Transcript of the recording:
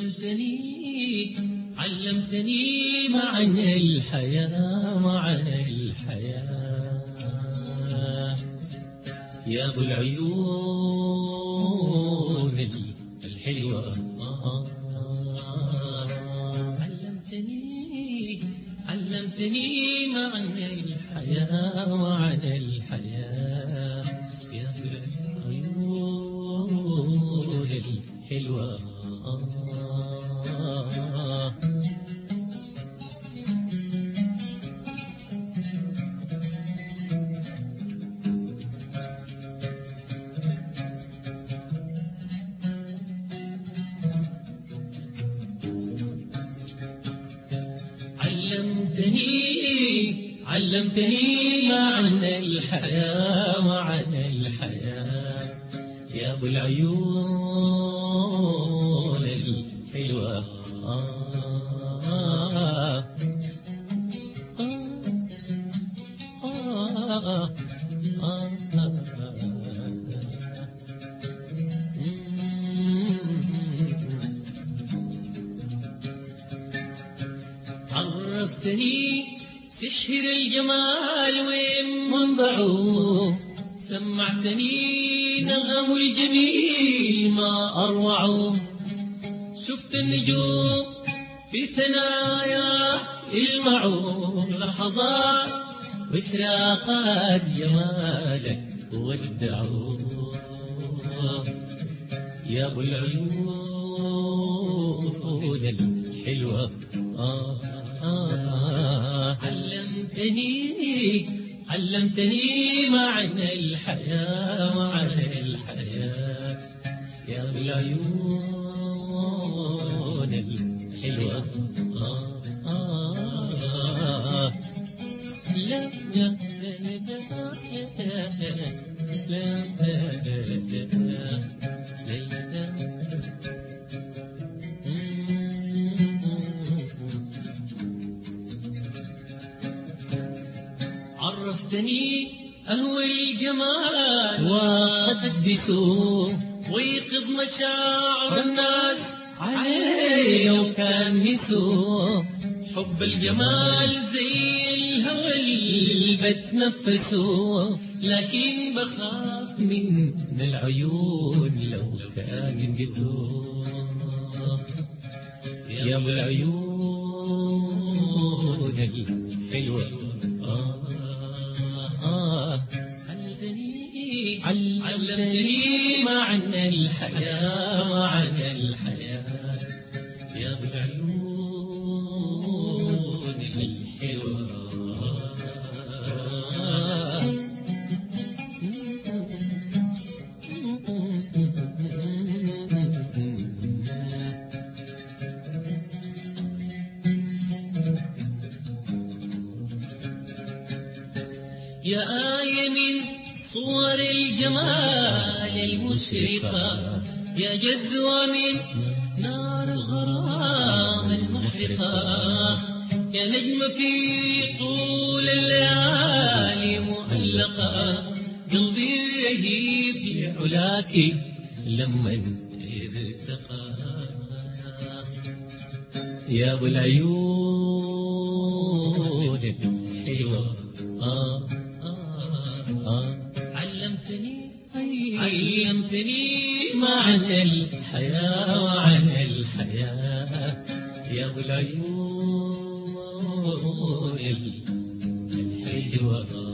علمتني علمتني معنى الحياة معنى الحياة يا أبو العيون الحلوة علمتني علمتني معنى الحياة معنى الحياة يا أبو العيون الحلوة علمتني علمتني معنى الحياة معنى الحياة يا أبو العيون الحلوة آه آه آه عرفتني سحر الجمال وين منبعه سمعتني نغم الجميل ما أروعه شفت النجوم في ثنايا المعوا لحظات وإشراقات جمالك ودعوا يا أبو العيون الحلوة آه آه علمتني علمتني معنى الحياة معنى الحياة يا أبو العيون الحلوة آه آه لا لا لا عرفتني أهوى الجمال وقدسه ويقظ مشاعر الناس عليه وكان نسوه حب الجمال زي الهوى اللي بتنفسه لكن بخاف من العيون لو كان قسوه يا ابو العيون الحلوة آه آه علمتني علمتني معنى الحياة معنى الحياة يا ابو العيون الحلوة يا آية من صور الجمال المشرقة يا جزوة من نار الغرام المحرقة يا نجم في طول الليالي مؤلقة قلبي يهيب لعلاك لما ارتقى يا ابو العيون الحلوة آه آه آه علمتني علمتني معنى الحياة معنى الحياة يا ابو العيون الحلوة